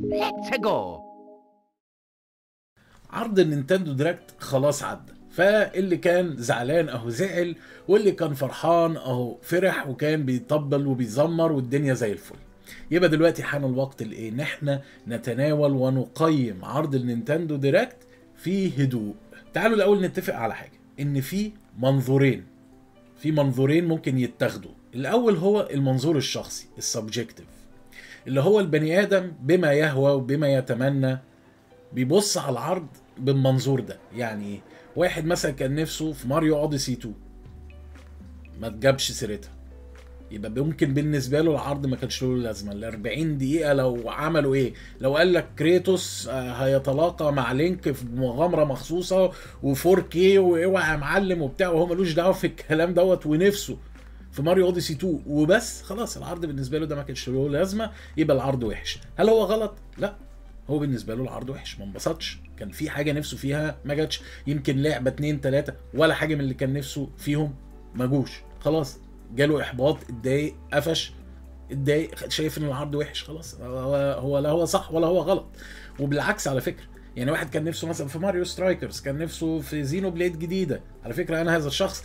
Let's go! عرض النينتندو دايركت خلاص عدى فاللي كان زعلان اهو زعل واللي كان فرحان اهو فرح وكان بيطبل وبيزمر والدنيا زي الفل يبقى دلوقتي حان الوقت لايه ان احنا نتناول ونقيم عرض النينتندو دايركت في هدوء تعالوا الاول نتفق على حاجه ان في منظورين في منظورين ممكن يتاخدوا الاول هو المنظور الشخصي السبجكتيف اللي هو البني ادم بما يهوى وبما يتمنى بيبص على العرض بالمنظور ده يعني ايه واحد مثلا كان نفسه في ماريو اوديسي 2 ما تجابش سيرتها يبقى ممكن بالنسبه له العرض ما كانش له لازمه ال 40 دقيقه لو عملوا ايه لو قال لك كريتوس آه، هيتلاقى مع لينك في مغامره مخصوصه و4 كي واوعى يا معلم وبتاع وهو ملوش دعوه في الكلام دوت ونفسه في ماريو اوديسي 2 وبس خلاص العرض بالنسبه له ده ما كانش له لازمه يبقى العرض وحش هل هو غلط لا هو بالنسبه له العرض وحش ما انبسطش كان في حاجه نفسه فيها ما جاتش يمكن لعبه اتنين تلاته ولا حاجه من اللي كان نفسه فيهم ما جوش خلاص جاله احباط اتضايق قفش اتضايق شايف ان العرض وحش خلاص هو هو لا هو صح ولا هو غلط وبالعكس على فكره يعني واحد كان نفسه مثلا في ماريو سترايكرز كان نفسه في زينو بليد جديده على فكره انا هذا الشخص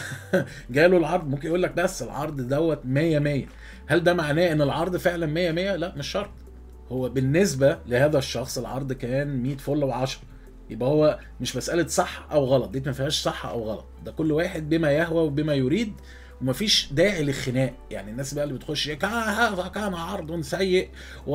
جاله العرض ممكن يقول لك بس العرض دوت 100 100 هل ده معناه ان العرض فعلا 100 100 لا مش شرط هو بالنسبه لهذا الشخص العرض كان 100 فل و10 يبقى هو مش مساله صح او غلط دي ما فيهاش صح او غلط ده كل واحد بما يهوى وبما يريد ومفيش داعي للخناق يعني الناس بقى اللي بتخش كان هذا كان عرض سيء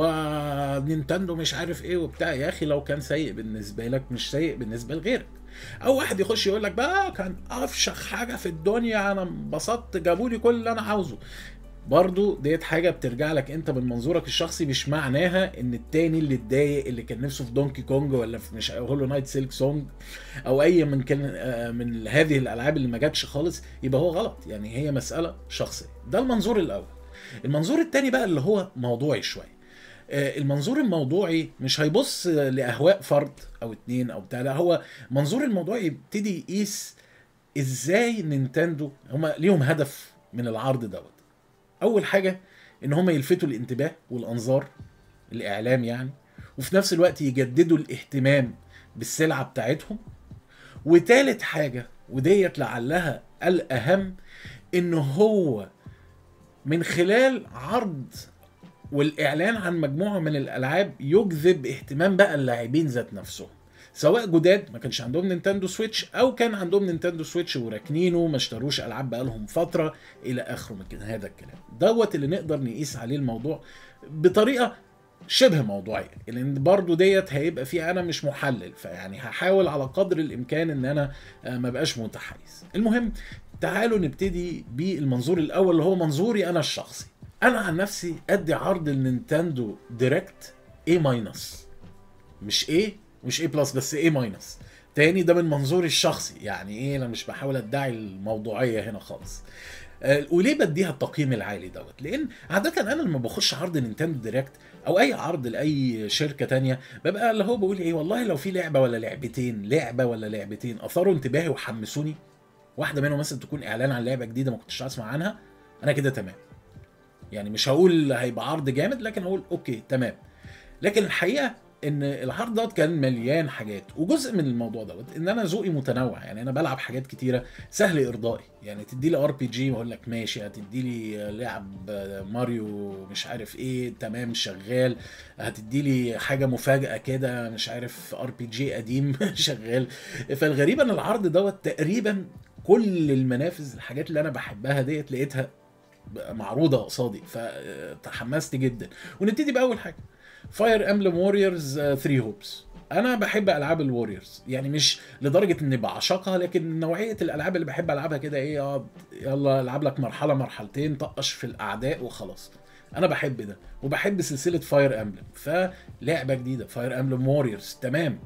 ونينتندو مش عارف ايه وبتاع يا اخي لو كان سيء بالنسبه لك مش سيء بالنسبه لغيرك او واحد يخش يقول لك بقى كان افشخ حاجه في الدنيا انا انبسطت جابوا لي كل اللي انا عاوزه برضو ديت حاجه بترجع لك انت من منظورك الشخصي مش معناها ان التاني اللي اتضايق اللي كان نفسه في دونكي كونج ولا في مش هولو نايت سيلك سونج او اي من كان آه، من هذه الالعاب اللي ما جاتش خالص يبقى هو غلط يعني هي مساله شخصيه ده المنظور الاول المنظور التاني بقى اللي هو موضوعي شويه آه، المنظور الموضوعي مش هيبص لاهواء فرد او اتنين او بتاع لا هو منظور الموضوعي يبتدي يقيس ازاي نينتندو هما ليهم هدف من العرض دوت اول حاجه ان هم يلفتوا الانتباه والانظار الاعلام يعني وفي نفس الوقت يجددوا الاهتمام بالسلعه بتاعتهم وتالت حاجه وديت لعلها الاهم ان هو من خلال عرض والاعلان عن مجموعه من الالعاب يجذب اهتمام بقى اللاعبين ذات نفسهم سواء جداد ما كانش عندهم نينتندو سويتش او كان عندهم نينتندو سويتش وراكنينه ما اشتروش العاب بقالهم فتره الى اخره من كده هذا الكلام دوت اللي نقدر نقيس عليه الموضوع بطريقه شبه موضوعيه لان برضو ديت هيبقى في انا مش محلل فيعني هحاول على قدر الامكان ان انا آه، ما بقاش متحيز المهم تعالوا نبتدي بالمنظور الاول اللي هو منظوري انا الشخصي انا عن نفسي ادي عرض النينتندو دايركت A ماينس مش A مش A بلس بس A ماينس تاني ده من منظوري الشخصي يعني ايه انا مش بحاول ادعي الموضوعيه هنا خالص آه، وليه بديها التقييم العالي دوت لان عاده انا لما بخش عرض نينتندو دايركت او اي عرض لاي شركه تانية ببقى اللي هو بقول ايه والله لو في لعبه ولا لعبتين لعبه ولا لعبتين اثاروا انتباهي وحمسوني واحده منهم مثلا تكون اعلان عن لعبه جديده ما كنتش اسمع عنها انا كده تمام يعني مش هقول هيبقى عرض جامد لكن هقول اوكي تمام لكن الحقيقه ان العرض دوت كان مليان حاجات وجزء من الموضوع دوت ان انا ذوقي متنوع يعني انا بلعب حاجات كتيره سهل ارضائي يعني تدي لي ار بي جي واقول لك ماشي هتدي لي لعب ماريو مش عارف ايه تمام شغال هتدي لي حاجه مفاجاه كده مش عارف ار بي جي قديم شغال فالغريب ان العرض دوت تقريبا كل المنافذ الحاجات اللي انا بحبها ديت لقيتها معروضه قصادي فتحمست جدا ونبتدي باول حاجه فاير امبلم ووريرز 3 هوبس انا بحب العاب الوريورز يعني مش لدرجه اني بعشقها لكن نوعيه الالعاب اللي بحب العبها كده ايه اقعد يلا العب لك مرحله مرحلتين طقش في الاعداء وخلاص انا بحب ده وبحب سلسله فاير امبلم فلعبه جديده فاير امبلم ووريرز تمام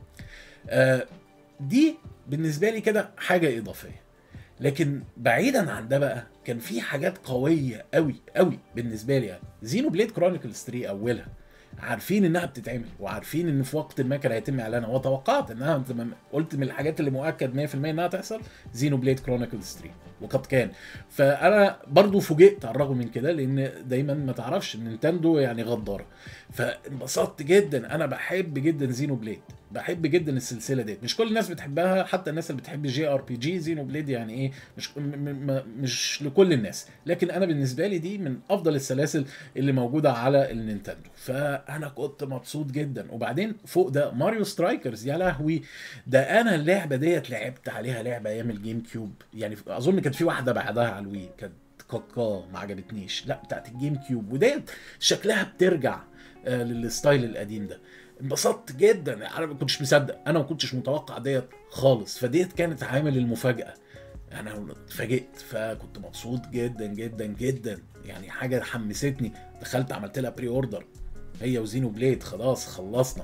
آه دي بالنسبه لي كده حاجه اضافيه لكن بعيدا عن ده بقى كان في حاجات قويه قوي قوي بالنسبه لي يعني زينو بليد كرونيكلز 3 اولها عارفين انها بتتعمل وعارفين ان في وقت ما كان هيتم اعلانها وتوقعت انها زي ما قلت من الحاجات اللي مؤكد 100% انها تحصل زينو بليد كرونيكلز 3 وقد كان فانا برضو فوجئت على الرغم من كده لان دايما ما تعرفش ان نينتندو يعني غداره فانبسطت جدا انا بحب جدا زينو بليد بحب جدا السلسله ديت مش كل الناس بتحبها حتى الناس اللي بتحب جي ار بي جي زينو بليد يعني ايه مش م م مش لكل الناس لكن انا بالنسبه لي دي من افضل السلاسل اللي موجوده على النينتندو فانا كنت مبسوط جدا وبعدين فوق ده ماريو سترايكرز يا لهوي ده انا اللعبه ديت لعبت عليها لعبه ايام الجيم كيوب يعني اظن كانت في واحده بعدها على الوي كانت كاكا ما عجبتنيش لا بتاعت الجيم كيوب وديت شكلها بترجع آه للستايل القديم ده انبسطت جدا انا ما كنتش مصدق انا ما كنتش متوقع ديت خالص فديت كانت عامل المفاجاه انا اتفاجئت فكنت مبسوط جدا جدا جدا يعني حاجه حمستني دخلت عملت لها بري اوردر هي وزينو بليد خلاص خلصنا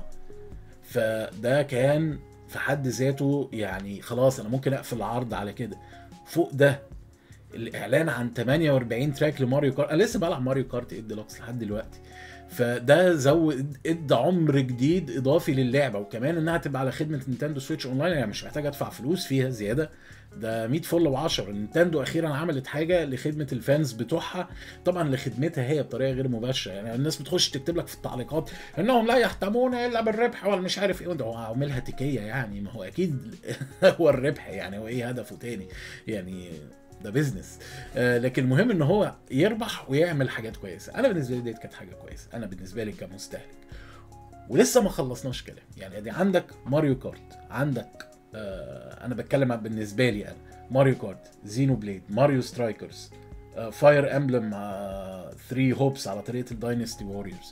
فده كان في حد ذاته يعني خلاص انا ممكن اقفل العرض على كده فوق ده الاعلان عن 48 تراك لماريو كارت انا لسه بلعب ماريو كارت 8 ديلوكس لحد دلوقتي فده زود ادى عمر جديد اضافي للعبه وكمان انها تبقى على خدمه نينتندو سويتش اونلاين يعني مش محتاج ادفع فلوس فيها زياده ده 100 فل و10 نينتندو اخيرا عملت حاجه لخدمه الفانز بتوعها طبعا لخدمتها هي بطريقه غير مباشره يعني الناس بتخش تكتب لك في التعليقات انهم لا يهتمون الا بالربح ولا مش عارف ايه هو عاملها تكيه يعني ما هو اكيد هو الربح يعني هو ايه هدفه تاني يعني ده بيزنس آه لكن المهم ان هو يربح ويعمل حاجات كويسه انا بالنسبه لي ديت كانت حاجه كويسه انا بالنسبه لي كمستهلك ولسه ما خلصناش كلام يعني دي عندك ماريو كارت عندك آه انا بتكلم بالنسبه لي انا ماريو كارت زينو بليد ماريو سترايكرز فاير امبلم 3 هوبس على طريقه الداينستي ووريرز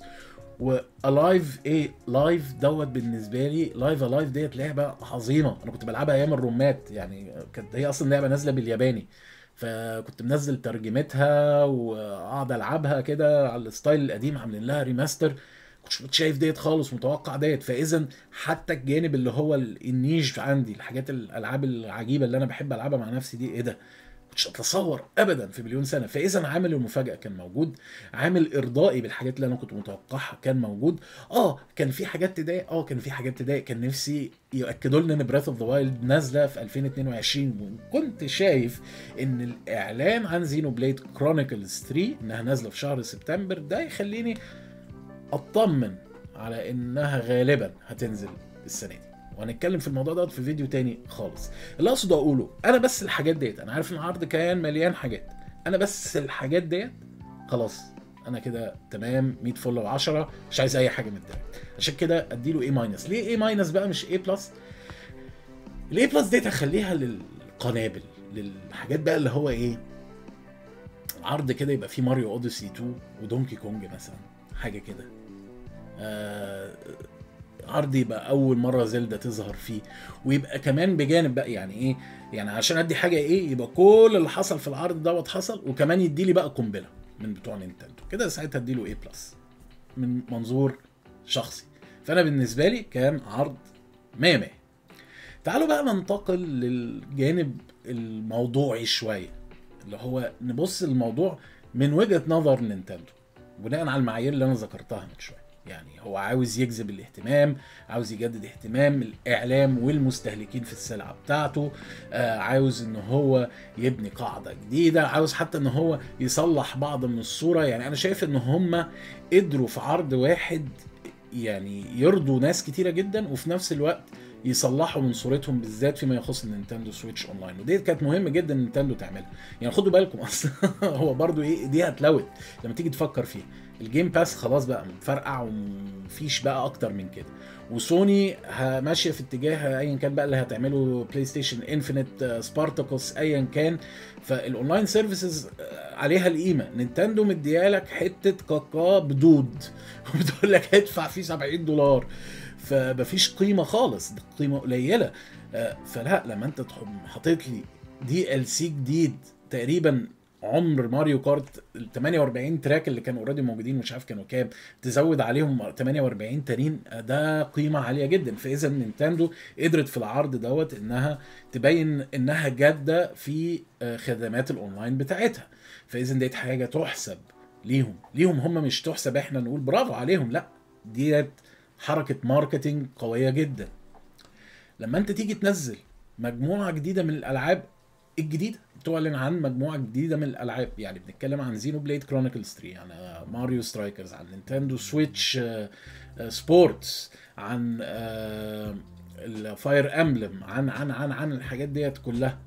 والايف ايه لايف دوت بالنسبه لي لايف الايف ديت لعبه عظيمه انا كنت بلعبها ايام الرومات يعني كانت هي اصلا لعبه نازله بالياباني فكنت منزل ترجمتها واقعد العبها كده على الستايل القديم عاملين لها ريماستر كنتش شايف ديت خالص متوقع ديت فاذا حتى الجانب اللي هو النيش عندي الحاجات الالعاب العجيبه اللي انا بحب العبها مع نفسي دي ايه ده كنتش اتصور ابدا في مليون سنه فاذا عامل المفاجاه كان موجود عامل ارضائي بالحاجات اللي انا كنت متوقعها كان موجود اه كان في حاجات تضايق اه كان في حاجات تضايق كان نفسي ياكدوا لنا ان براث اوف ذا وايلد نازله في 2022 وكنت شايف ان الاعلان عن زينو بليد كرونيكلز 3 انها نازله في شهر سبتمبر ده يخليني اطمن على انها غالبا هتنزل السنه دي وهنتكلم في الموضوع ده في فيديو تاني خالص اللي اقصد اقوله انا بس الحاجات ديت انا عارف ان العرض كان مليان حاجات انا بس الحاجات ديت خلاص انا كده تمام 100 فل و10 مش عايز اي حاجه من ده عشان كده اديله اي ماينس ليه اي ماينس بقى مش اي بلس الاي بلس ديت هخليها للقنابل للحاجات بقى اللي هو ايه عرض كده يبقى فيه ماريو اوديسي 2 ودونكي كونج مثلا حاجه كده آه عرض يبقى اول مره زلدا تظهر فيه ويبقى كمان بجانب بقى يعني ايه يعني عشان ادي حاجه ايه يبقى كل اللي حصل في العرض دوت حصل وكمان يدي لي بقى قنبله من بتوع نينتندو كده ساعتها اديله ايه بلس من منظور شخصي فانا بالنسبه لي كان عرض 100 100 تعالوا بقى ننتقل للجانب الموضوعي شويه اللي هو نبص الموضوع من وجهه نظر نينتندو بناء على المعايير اللي انا ذكرتها من شويه يعني هو عاوز يجذب الاهتمام عاوز يجدد اهتمام الاعلام والمستهلكين في السلعه بتاعته آه عاوز ان هو يبني قاعده جديده عاوز حتى ان هو يصلح بعض من الصوره يعني انا شايف ان هم قدروا في عرض واحد يعني يرضوا ناس كتيره جدا وفي نفس الوقت يصلحوا من صورتهم بالذات فيما يخص النينتندو سويتش اونلاين ودي كانت مهمه جدا نينتندو تعملها يعني خدوا بالكم اصلا هو برضو ايه دي هتلوت لما تيجي تفكر فيها الجيم باس خلاص بقى مفرقع ومفيش بقى اكتر من كده وسوني ماشيه في اتجاه ايا كان بقى اللي هتعمله بلاي ستيشن انفينيت سبارتاكوس ايا كان فالاونلاين سيرفيسز عليها القيمه نينتندو مديالك حته كاكا بدود وبتقول لك ادفع فيه 70 دولار فمفيش قيمه خالص دي قيمه قليله فلا لما انت تحط حاطط لي دي ال سي جديد تقريبا عمر ماريو كارت ال 48 تراك اللي كانوا اوريدي موجودين مش عارف كانوا كام تزود عليهم 48 تانيين ده قيمه عاليه جدا فاذا نينتندو قدرت في العرض دوت انها تبين انها جاده في خدمات الاونلاين بتاعتها فاذا ديت حاجه تحسب ليهم ليهم هم مش تحسب احنا نقول برافو عليهم لا ديت حركه ماركتينج قويه جدا لما انت تيجي تنزل مجموعه جديده من الالعاب الجديده تعلن عن مجموعه جديده من الالعاب يعني بنتكلم عن زينو بليد كرونيكلز 3 يعني ماريو سترايكرز عن نينتندو سويتش سبورتس عن الفاير امبلم عن عن عن عن الحاجات ديت كلها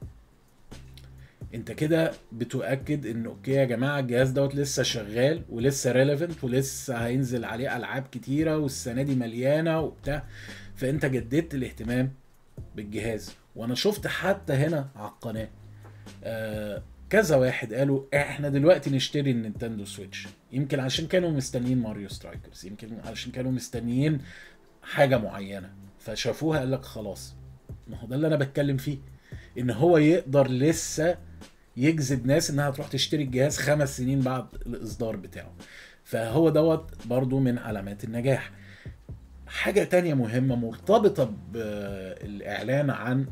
انت كده بتؤكد ان اوكي يا جماعه الجهاز دوت لسه شغال ولسه ريليفنت ولسه هينزل عليه العاب كتيره والسنه دي مليانه وبتاع فانت جددت الاهتمام بالجهاز وانا شفت حتى هنا على القناه آه كذا واحد قالوا احنا دلوقتي نشتري النينتندو سويتش يمكن عشان كانوا مستنيين ماريو سترايكرز يمكن عشان كانوا مستنيين حاجه معينه فشافوها قال لك خلاص ما هو ده اللي انا بتكلم فيه ان هو يقدر لسه يجذب ناس انها تروح تشتري الجهاز خمس سنين بعد الاصدار بتاعه فهو دوت برضو من علامات النجاح حاجة تانية مهمة مرتبطة بالإعلان عن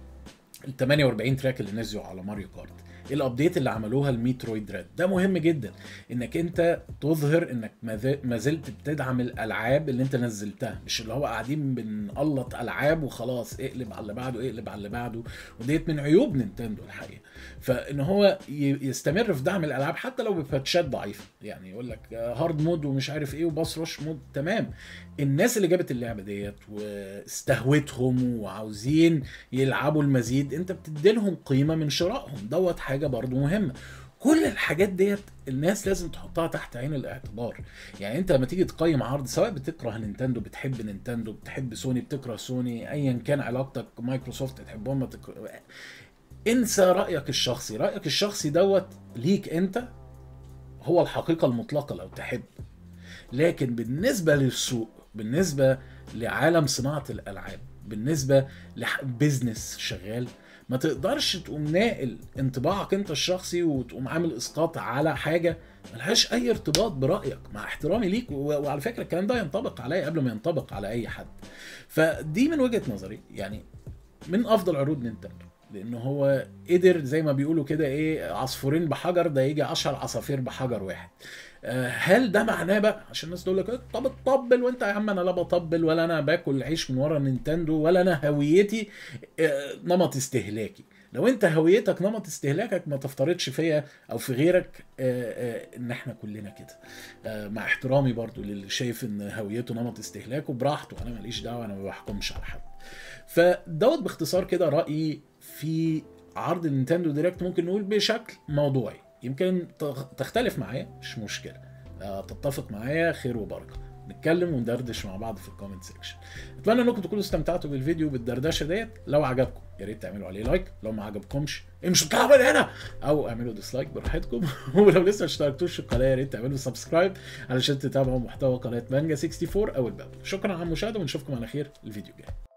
ال 48 تراك اللي نزلوا على ماريو كارت الابديت اللي عملوها الميترويد ريد ده مهم جدا انك انت تظهر انك ما زلت بتدعم الالعاب اللي انت نزلتها مش اللي هو قاعدين بنقلط العاب وخلاص اقلب على اللي بعده اقلب على اللي بعده وديت من عيوب نينتندو الحقيقه فان هو يستمر في دعم الالعاب حتى لو بباتشات ضعيفه يعني يقول لك هارد مود ومش عارف ايه وباص رش مود تمام الناس اللي جابت اللعبه ديت واستهوتهم وعاوزين يلعبوا المزيد انت بتديلهم قيمه من شرائهم دوت حاجه برضو مهمه كل الحاجات ديت الناس لازم تحطها تحت عين الاعتبار يعني انت لما تيجي تقيم عرض سواء بتكره نينتندو بتحب نينتندو بتحب سوني بتكره سوني ايا كان علاقتك مايكروسوفت تحبهم ما تكره انسى رايك الشخصي رايك الشخصي دوت ليك انت هو الحقيقه المطلقه لو تحب لكن بالنسبه للسوق بالنسبه لعالم صناعه الالعاب بالنسبه لبزنس شغال ما تقدرش تقوم ناقل انطباعك انت الشخصي وتقوم عامل اسقاط على حاجه ملهاش اي ارتباط برايك مع احترامي ليك وعلى فكره الكلام ده ينطبق عليا قبل ما ينطبق على اي حد فدي من وجهه نظري يعني من افضل عروض نينتندو لان هو قدر زي ما بيقولوا كده ايه عصفورين بحجر ده يجي 10 عصافير بحجر واحد هل ده معناه بقى عشان الناس تقول لك طب تطبل وانت يا عم انا لا بطبل ولا انا باكل عيش من ورا نينتندو ولا انا هويتي نمط استهلاكي لو انت هويتك نمط استهلاكك ما تفترضش فيا او في غيرك ان احنا كلنا كده مع احترامي برضو للي شايف ان هويته نمط استهلاكه براحته انا ماليش دعوه انا ما بحكمش على حد فدوت باختصار كده رايي في عرض النينتندو دايركت ممكن نقول بشكل موضوعي يمكن تختلف معايا مش مشكله تتفق معايا خير وبركه نتكلم وندردش مع بعض في الكومنت سيكشن اتمنى انكم تكونوا استمتعتوا بالفيديو بالدردشه ديت لو عجبكم يا ريت تعملوا عليه لايك لو ما عجبكمش امشوا اطلعوا من هنا او اعملوا ديسلايك براحتكم ولو لسه ما اشتركتوش في القناه يا ريت تعملوا سبسكرايب علشان تتابعوا محتوى قناه مانجا 64 او الباب شكرا على المشاهده ونشوفكم على خير الفيديو الجاي